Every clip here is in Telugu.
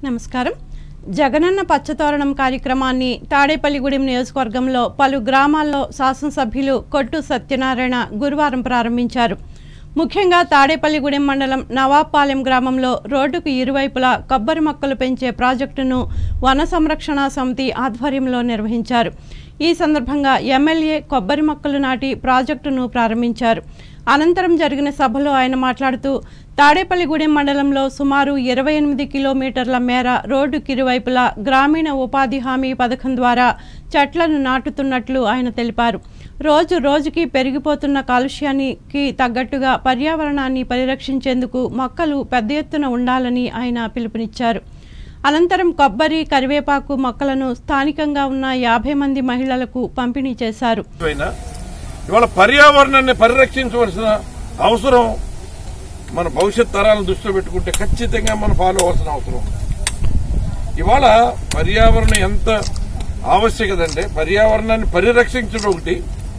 నమస్కారం జగనన్న పచ్చతోరణం కార్యక్రమాన్ని తాడేపల్లిగూడెం నియోజకవర్గంలో పలు గ్రామాల్లో శాసనసభ్యులు కొట్టు సత్యనారాయణ గురువారం ప్రారంభించారు ముఖ్యంగా తాడేపల్లిగూడెం మండలం నవాపాలెం గ్రామంలో రోడ్డుకు ఇరువైపులా కొబ్బరి మొక్కలు పెంచే ప్రాజెక్టును వన సంరక్షణ సమితి ఆధ్వర్యంలో నిర్వహించారు ఈ సందర్భంగా ఎమ్మెల్యే కొబ్బరి మొక్కలు నాటి ప్రాజెక్టును ప్రారంభించారు అనంతరం జరిగిన సభలో ఆయన మాట్లాడుతూ తాడేపల్లిగూడెం మండలంలో సుమారు ఇరవై ఎనిమిది కిలోమీటర్ల మేర రోడ్డుకి ఇరువైపులా గ్రామీణ ఉపాధి హామీ పథకం ద్వారా చెట్లను నాటుతున్నట్లు ఆయన తెలిపారు రోజు రోజుకి పెరిగిపోతున్న కాలుష్యానికి తగ్గట్టుగా పర్యావరణాన్ని పరిరక్షించేందుకు మొక్కలు పెద్ద ఎత్తున ఉండాలని ఆయన పిలుపునిచ్చారు అనంతరం కొబ్బరి కరివేపాకు మొక్కలను స్థానికంగా ఉన్న యాభై మంది మహిళలకు పంపిణీ చేశారు అయినా ఇవాళ పర్యావరణాన్ని పరిరక్షించవలసిన అవసరం మన భవిష్యత్ తరాలను దృష్టిలో పెట్టుకుంటే ఖచ్చితంగా మనం ఫాలో అవ్వాల్సిన అవసరం ఉంది ఇవాళ పర్యావరణం ఎంత ఆవశ్యకత అంటే పర్యావరణాన్ని పరిరక్షించడం ఒకటి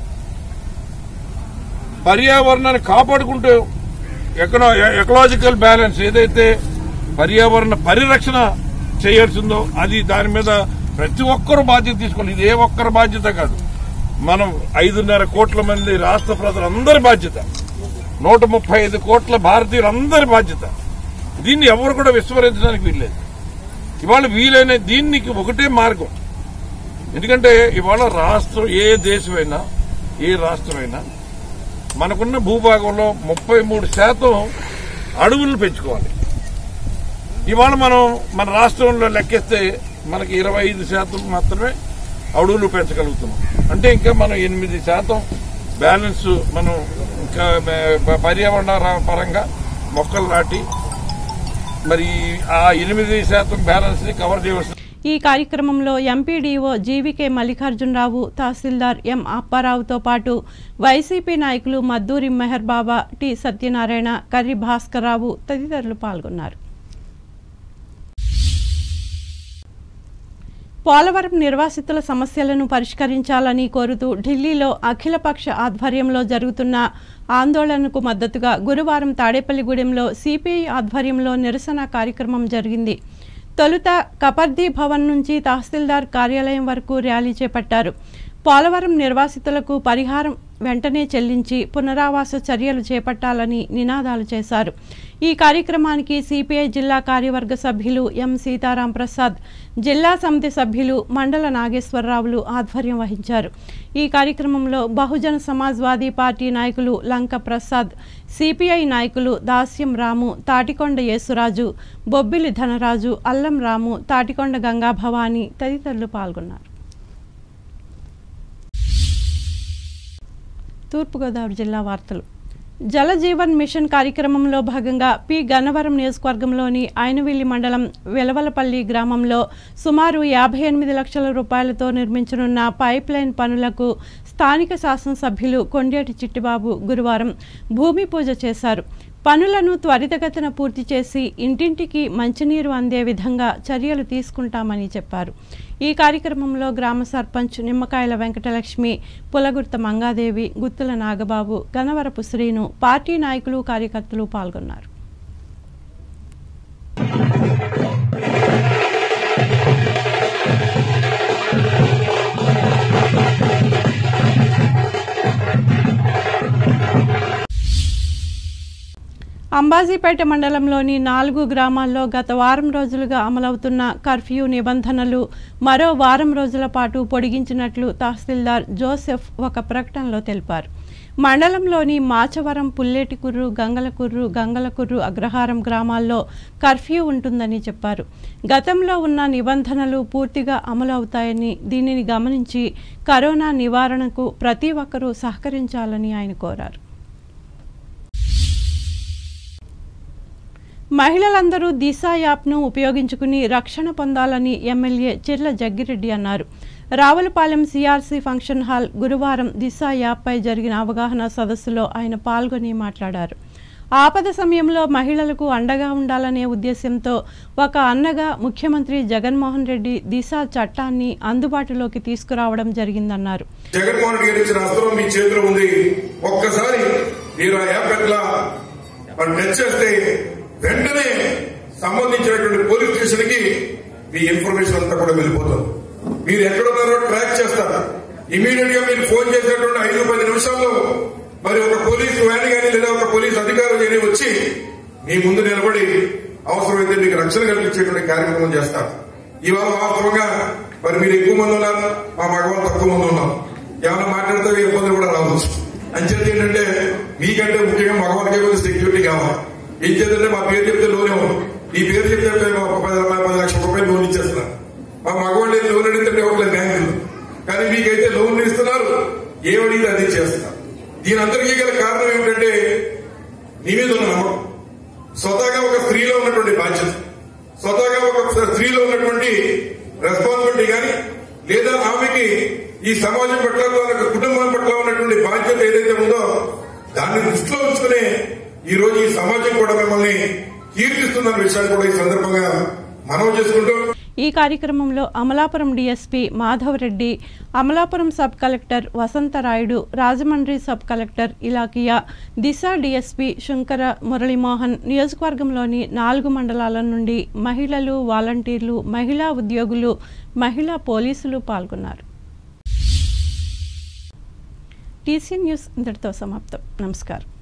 పర్యావరణాన్ని కాపాడుకుంటూ ఎకనో ఎకలాజికల్ బ్యాలెన్స్ ఏదైతే పర్యావరణ పరిరక్షణ చేయాల్సిందో అది దాని మీద ప్రతి ఒక్కరు బాధ్యత తీసుకోవాలి ఇది ఏ ఒక్కరి బాధ్యత కాదు మనం ఐదున్నర కోట్ల మంది రాష్ట్ర ప్రజలందరి బాధ్యత నూట ముప్పై ఐదు కోట్ల భారతీయులందరి బాధ్యత దీన్ని ఎవరు కూడా విస్మరించడానికి వీల్లేదు ఇవాళ వీలైన దీనికి ఒకటే మార్గం ఎందుకంటే ఇవాళ రాష్ట్రం ఏ దేశమైనా ఏ రాష్ట్రమైనా మనకున్న భూభాగంలో ముప్పై మూడు శాతం అడవులను పెంచుకోవాలి ఇవాళ మనం మన రాష్ట్రంలో లెక్కేస్తే మనకి ఇరవై ఐదు శాతం మాత్రమే అడవులు పెంచగలుగుతున్నాం అంటే ఇంకా మనం ఎనిమిది శాతం బ్యాలెన్స్ మనం ఇంకా ప- పర్యావరణ ర- పరంగా మొక్కలు నాటి మరి ఆ ఎనిమిది శాతం బ్యాలెన్స్ ని కవర్ చేయవలసిన ఈ కార్యక్రమంలో MPDO GVK Mallikarjunarao tahsildar M అప్పారావుతో పాటు వైసీపీ నాయకులు మద్దూరి మెహర్ బాబా టి సత్యనారాయణ కర్రి భాస్కర్రావు తదితరులు పాల్గొన్నారు పోలవరం నిర్వాసితుల సమస్యలను పరిష్కరించాలని కోరుతూ ఢిల్లీలో అఖిలపక్ష ఆధ్వర్యంలో జరుగుతున్న ఆందోళనకు మద్దతుగా గురువారం తాడేపల్లిగూడెంలో సిపిఐ ఆధ్వర్యంలో నిరసన కార్యక్రమం జరిగింది తొలుత కపర్దీ భవన్ నుంచి తహసీల్దార్ కార్యాలయం వరకు ర్యాలీ చేపట్టారు పోలవరం నిర్వాసితులకు పరిహారం వెంటనే చెల్లించి పునరావాస చర్యలు చేపట్టాలని నినాదాలు చేశారు ఈ కార్యక్రమానికి సిపిఐ జిల్లా కార్యవర్గ సభ్యులు ఎం సీతారాం ప్రసాద్ జిల్లా సమితి సభ్యులు మండల నాగేశ్వరరావులు ఆధ్వర్యం వహించారు ఈ కార్యక్రమంలో బహుజన సమాజ్వాదీ పార్టీ నాయకులు లంక ప్రసాద్ సిపిఐ నాయకులు దాస్యం రాము తాటికొండ యేసురాజు బొబ్బిలి ధనరాజు అల్లం రాము తాటికొండ గంగా భవాని తదితరులు పాల్గొన్నారు తూర్పుగోదావరి జిల్లా వార్తలు జల జీవన్ మిషన్ కార్యక్రమంలో భాగంగా పి గన్నవరం నియోజకవర్గంలోని ఐనవిల్లి మండలం వెలవలపల్లి గ్రామంలో సుమారు యాభై ఎనిమిది లక్షల రూపాయలతో నిర్మించనున్న పైప్ లైన్ పనులకు స్థానిక శాసనసభ్యులు కొండేటి చిట్టిబాబు గురువారం భూమి పూజ చేశారు పనులను త్వరితగతిన పూర్తి చేసి ఇంటింటికి మంచినీరు అందే విధంగా చర్యలు తీసుకుంటామని చెప్పారు ఈ కార్యక్రమంలో గ్రామ సర్పంచ్ నిమ్మకాయల వెంకటలక్ష్మి పులగుర్త మంగాదేవి గుత్తుల నాగబాబు గనవరపు శ్రీను పార్టీ నాయకులు కార్యకర్తలు పాల్గొన్నారు అంబాజీపేట మండలంలోని నాలుగు గ్రామాల్లో గత వారం రోజులుగా అమలవుతున్న కర్ఫ్యూ నిబంధనలు మరో వారం రోజుల పాటు పొడిగించినట్లు తహసీల్దార్ జోసెఫ్ ఒక ప్రకటనలో తెలిపారు మండలంలోని మాచవరం పుల్లేటికుర్రు గంగలకుర్రు గంగలకుర్రు అగ్రహారం గ్రామాల్లో కర్ఫ్యూ ఉంటుందని చెప్పారు గతంలో ఉన్న నిబంధనలు పూర్తిగా అమలు అవుతాయని దీనిని గమనించి కరోనా నివారణకు ప్రతి ఒక్కరూ సహకరించాలని ఆయన కోరారు మహిళలందరూ దిశ యాప్ను ఉపయోగించుకుని రక్షణ పొందాలని ఎమ్మెల్యే చిర్ల జగ్గిరెడ్డి అన్నారు రావులపాలెం సిఆర్సీ ఫంక్షన్ హాల్ గురువారం దిశ యాప్పై జరిగిన అవగాహన సదస్సులో ఆయన పాల్గొని మాట్లాడారు ఆపద సమయంలో మహిళలకు అండగా ఉండాలనే ఉద్దేశంతో ఒక అన్నగా ముఖ్యమంత్రి జగన్మోహన్ రెడ్డి దిశ చట్టాన్ని అందుబాటులోకి తీసుకురావడం జరిగిందన్నారు జగన్మోహన్ రెడ్డి గారు ఇచ్చిన అస్త్రం మీ చేతిలో ఉంది ఒక్కసారి మీరు ఆ యాప్ ఎట్లా మరి టచ్ చేస్తే వెంటనే సంబంధించినటువంటి పోలీస్ స్టేషన్ కి మీ ఇన్ఫర్మేషన్ అంతా కూడా వెళ్ళిపోతుంది మీరు ఎక్కడున్నారో ట్రాక్ చేస్తారు ఇమీడియట్ గా మీరు ఫోన్ చేసినటువంటి ఐదు పది నిమిషాల్లో మరి ఒక పోలీసు వ్యాన్ కానీ లేదా ఒక పోలీసు అధికారులు కానీ వచ్చి మీ ముందు నిలబడి అవసరమైతే మీకు రక్షణ కల్పించేటువంటి కార్యక్రమం చేస్తారు ఇవాళ వాస్తవంగా మరి మీరు ఎక్కువ మంది ఉన్నారు మా మగవాళ్ళు తక్కువ మంది ఉన్నారు ఏమైనా మాట్లాడితే ఇబ్బందులు కూడా రావచ్చు అంచేది ఏంటంటే మీకంటే ముఖ్యంగా మగవాళ్ళకే కొంచెం సెక్యూరిటీ కావాలి ఏం చేద్దంటే మా పేరు చెప్తే లోన్ ఇవ్వను ఈ పేరు చెప్తే ఒక పది రూపాయలు పది లక్షల రూపాయలు లోన్ ఇచ్చేస్తున్నారు మా మగవాళ్ళు లోన్ అడిగితే ఇవ్వట్లేదు బ్యాంకులు కానీ మీకైతే లోన్లు ఇస్తున్నారు ఏమడిగితే అది చేస్తున్నారు దీని అందరికీ గల కారణం ఏమిటంటే నీ మీద ఉన్న నమ్మకం స్వతహాగా ఒక స్త్రీలో ఉన్నటువంటి బాధ్యత స్వతహాగా ఒక స్త్రీలో ఉన్నటువంటి రెస్పాన్సిబిలిటీ కానీ లేదా ఆమెకి ఈ సమాజం పట్ల తన కుటుంబం పట్ల ఉన్నటువంటి బాధ్యత ఏదైతే ఉందో దాన్ని దృష్టిలో ఉంచుకునే ఈ రోజు ఈ సమాజం కూడా మిమ్మల్ని కీర్తిస్తున్న విషయాన్ని కూడా ఈ సందర్భంగా మనవి చేసుకుంటూ ఈ కార్యక్రమంలో Amalapuram DSP Madhavareddy Amalapuram sub collector Vasantharayudu Rajahmundry sub collector Ilakkiya Disha DSP Shankara Muralimohan నియోజకవర్గంలోని నాలుగు మండలాల నుండి మహిళలు వాలంటీర్లు మహిళా ఉద్యోగులు మహిళా పోలీసులు పాల్గొన్నారు టీసీ న్యూస్ ఇంతటితో సమాప్తం నమస్కారం